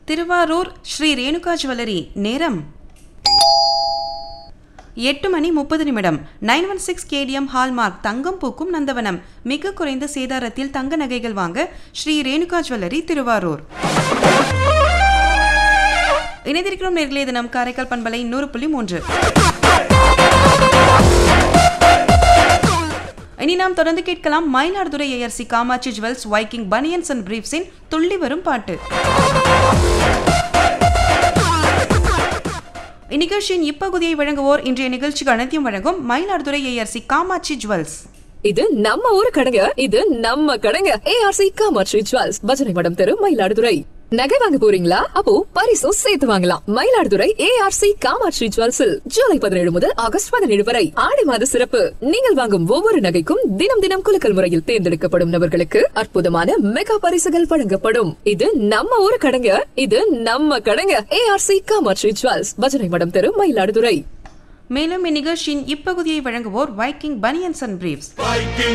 Thiruvarur Sri Renuka jewellery நேரம் எட்டு மணி முப்பது நிமிடம் nine one six KDM hallmark தங்கம் பூக்கும் நந்தவனம் மிக குறைந்த சேதாரத்தில் தங்க நகைகள் வாங்க ஸ்ரீ ரேணுகா ஜுவல்லரி திருவாரூர் இணைந்திருக்கிறோம் நேர்களே தினம் காரைக்கால் பண்பலை நூறு புள்ளி மூன்று இனி நாம் தொடர்ந்து கேட்கலாம் Mayiladuthurai ARC Kamatchi jewels Viking banians and பிரீஃப்ஸின் துள்ளி வரும் பாட்டு இந்நிகழ்ச்சியின் இப்பகுதியை வழங்குவோர் இன்றைய நிகழ்ச்சிக்கு அனைத்தையும் வழங்கும் மயிலாடுதுறை ஏஆர்சி காமாட்சி ஜுவல்ஸ் இது நம்ம ஊரு கடைங்க இது நம்ம கடைங்க ஏஆர்சி காமாட்சி ஜுவல்ஸ் பஜனை மடம் தெரு மயிலாடுதுறை நகை வாங்க போறீங்களா அப்போ பரிசும் சேர்த்து வாங்கலாம் மயிலாடுதுறை ஏஆர்சி காமாட்சி ஜுவல்ஸில் ஜூலை பதினேழு முதல் ஆகஸ்ட் பதினேழு வரை ஆடி மாத சிறப்பு நீங்கள் வாங்கும் ஒவ்வொரு நகைக்கும் தினம் தினம் குலுக்கல் முறையில் தேர்ந்தெடுக்கப்படும் நபர்களுக்கு அற்புதமான மெகா பரிசுகள் வழங்கப்படும் இது நம்ம ஊரு கடைங்க இது நம்ம கடைங்க ஏஆர்சி காமாட்சி ஜுவல்ஸ் பஜனை மடம் தெரு மயிலாடுதுறை மேலும் இந்நிகழ்ச்சியின் இப்பகுதியை வழங்குவோர் Viking banians and briefs Viking